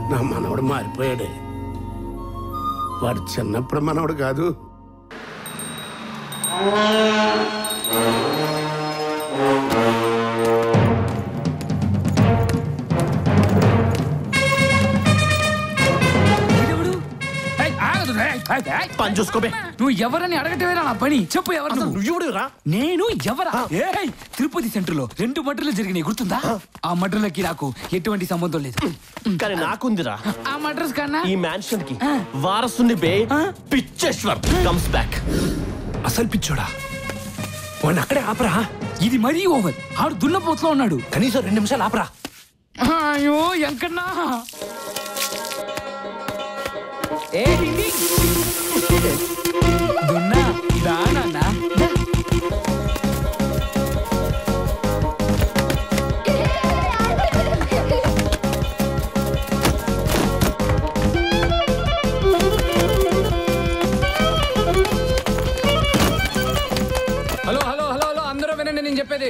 నా మనవడు మారిపోయాడే వాడు చిన్నప్పుడు మనవడు కాదు వీడెవడు? ఏయ్, ఆగదు, ఏయ్, ఏయ్, ఏయ్. పని చూసుకోబే నువ్వు ఎవరని అడగటమేనా నా పని చెప్పు ఎవరు అసలు నువ్వు? నువ్వు ఎవడు రా నేను ఎవరా ఏయ్, తిరుపతి సెంటర్ లో రెండు మటర్లు జరిగినాయి గుర్తుందా ఆ మటర్లకి నాకు ఎటువంటి సంబంధం లేదు కానీ నాకుందిరా ఆ మటర్స్ కన్నా ఈ మ్యాన్షన్ కి వారసుని బే పిచ్చేశ్వర్ కమ్స్ బ్యాక్ అసలు పిచ్చోడా వాడిని అక్కడే ఆపరా ఇది మరీ ఓవర్ ఆడు దున్నపోతులో ఉన్నాడు కనీసం రెండు నిమిషాలు ఆపరా అయ్యో ఎంకన్నా ఏ డిండి. దున్నా దా నాన్న దా. హలో హలో హలో హలో అందరూ వినండి నేను చెప్పేది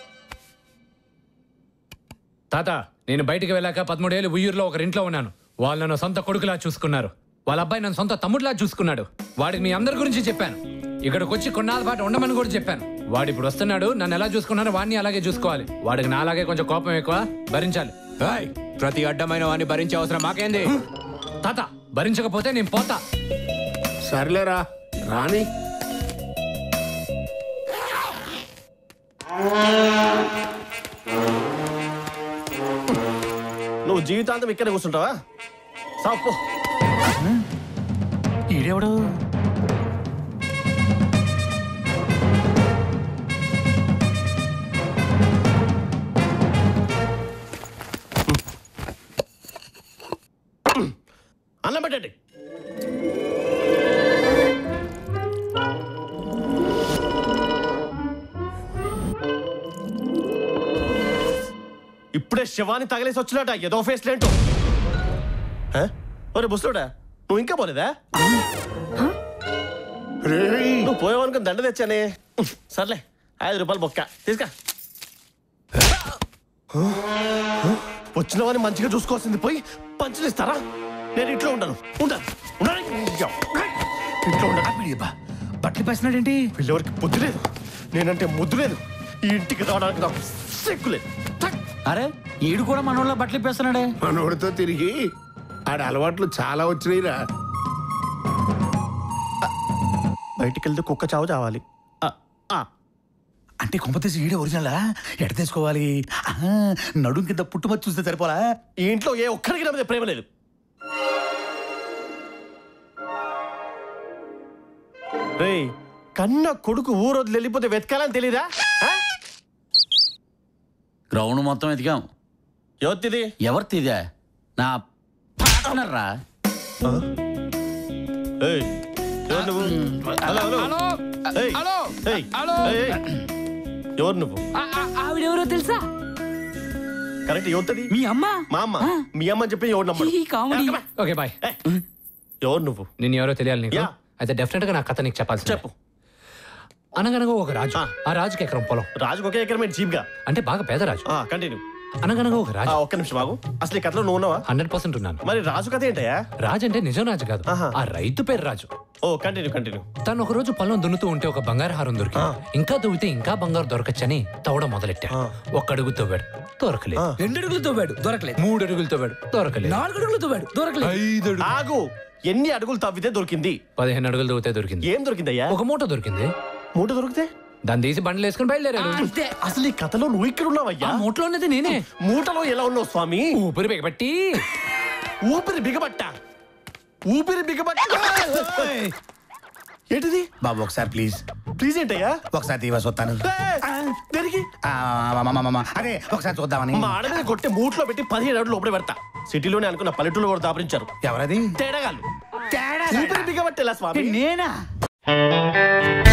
తాత నేను బయటికి వెళ్ళాక పదమూడేళ్ళు ఉయ్యూరులో ఒక ఇంట్లో ఉన్నాను వాళ్ళు నన్ను సొంత కొడుకులా చూసుకున్నారు వాళ్ళ అబ్బాయి నన్ను సొంత తమ్ముడులా చూసుకున్నాడు వాడికి మీ అందరి గురించి చెప్పాను ఇక్కడికి వచ్చి కొన్నాళ్ళ పాటు ఉండమని కూడా చెప్పాను వాడు ఇప్పుడు వస్తున్నాడు నన్ను ఎలా చూసుకున్నారో వాడిని అలాగే చూసుకోవాలి వాడికి నా అలాగే కొంచెం కోపం ఎక్కువ భరించాలి ఏయ్, ప్రతి అడ్డమైన వాడిని భరించే అవసరం మాకేంది తాత భరించకపోతే నేను పోతా సర్లేరా రాని నువ్వు జీవితాంతం ఇక్కడ కూర్చుంటావా సాపు ఈడెవడు అన్నం పెట్టండి ఇప్పుడే శవాన్ని తగిలేసి వచ్చినట ఏదో ఫేస్ లేంటో హ? ఒరే బుస్సుడా నువ్వు ఇంకా పోలేదా రేయ్ నువ్వు పోయావనుకుని దండ తెచ్చానే సర్లే ఐదు రూపాయలు బొక్క తీసుకా వచ్చిన వాడిని మంచిగా చూసుకోవాల్సింది పోయి పంచులు ఇస్తారా నేను ఇంట్లో ఉండను ఉండను ఉండను ఇంట్లో ఉండను బట్టలు పేసినాడేంటి వీళ్ళెవరికి బుద్ధి లేదు నేనంటే ముద్దు లేదు ఈ ఇంటికి రావడానికి నాకు సిగ్గు లేదు థక్. అరే ఈడు కూడా మనోళ్ళ బట్టలు పేస్తున్నాడే మనవడితో తిరిగి ఆడ అలవాట్లు చాలా వచ్చినాయిరా బయటికి వెళ్తే కుక్క చావు చావాలి ఆ, ఆ. అంటే కొంపతీసి ఈడే ఒరిజినలా ఎడ తీసుకోవాలి ఆహా, నడుం కింద పుట్టుమతి చూస్తే సరిపోలా ఈ ఇంట్లో ఏ ఒక్కరికి నా మీద ప్రేమ లేదు రేయ్ కన్న కొడుకు ఊరొద్దు వెళ్ళిపోతే వెతకాలని తెలీదా ఆ? గ్రౌండ్ మొత్తం ఎదిగాం ఎవరిది ఎవరు తీదే నా పార్ట్నర్ రా ఏయ్, ఎవరు నువ్వు హలో హలో హలో ఏయ్, హలో ఏయ్, హలో ఏయ్, ఏయ్. ఎవరు నువ్వు ఆ- ఆ- ఆవిడెవరో తెలుసా కరెక్ట్ ఎవరిది మీ అమ్మ మా అమ్మ మీ అమ్మ అని చెప్పి ఎవరు నమ్మడు ఈ కామెడీ. ఓకే బాయ్ ఏయ్, ఎవరు నువ్వు నేను ఎవరో తెలియాలి నీకు యా. అయితే డెఫినెట్ గా నా కథ నీకు చెప్పాల్సి చెప్పు అనగనగా ఒక రాజు ఆ. ఆ రాజుకి ఎకరం పొలం రాజుకు ఒకే ఎకరమే చీప్ గా అంటే బాగా పేద రాజు కంటిన్యూ అనగనగా ఒక రాజు ఒక్క నిమిషం బాగు అసలు ఈ కథలో నువ్వు ఉన్నావా హండ్రెడ్ పర్సెంట్ ఉన్నాను మరి రాజు కథ ఏంటయ్యా రాజు అంటే నిజం రాజు కాదు ఆహా. ఆ రైతు పేరు రాజు ఓ కంటిన్యూ కంటిన్యూ తను ఒక రోజు పొలం దున్నుతూ ఉంటే ఒక బంగారు హారం దొరికి ఇంకా దువ్వితే ఇంకా బంగారు దొరకచ్చని తవ్వడం మొదలెట్టా ఒక్క అడుగు తవ్వాడు దొరకలేదు రెండు అడుగులు తవ్వాడు దొరకలేదు మూడు అడుగులు తవ్వాడు దొరకలేదు నాలుగు అడుగులు తవ్వాడు దొరకలేదు ఐదు అడుగులు ఆగు ఎన్ని అడుగులు తవ్వితే దొరికింది పదిహేను అడుగులు తవ్వితే దొరికింది ఏం దొరికిందయ్యా ఒక మూట దొరికింది మూట దొరికితే దాన్ని తీసి బండ్లు వేసుకుని బయలుదేరాడు అంతే అసలు ఈ కథలో నువ్వు ఇక్కడ ఉన్నావయ్యా ఆ మూటలో ఉన్నది నేనే మూటలో ఎలా ఉన్నావు స్వామి ఊపిరి బిగబట్టి ఊపిరి బిగబట్ట ఊపిరి బిగబట్ట ఏంటిది బాబు ఒకసారి ప్లీజ్ ప్లీజ్ ఏంటయ్యా ఒకసారి తీవా చూస్తాను ఏయ్, దేనికి ఆ, మా, మా, మా, మా. అదే ఒకసారి చూద్దామని మా ఆడ మీద కొట్టే మూట్లో పెట్టి పదిహేడు అడుగులు లోపలే పెడతా సిటీలోనే అనుకున్న పల్లెటూళ్ళు కూడా దాపరించారు ఎవరది తేడాగాలు ఊపిరి బిగబట్టేలా స్వామి నేనా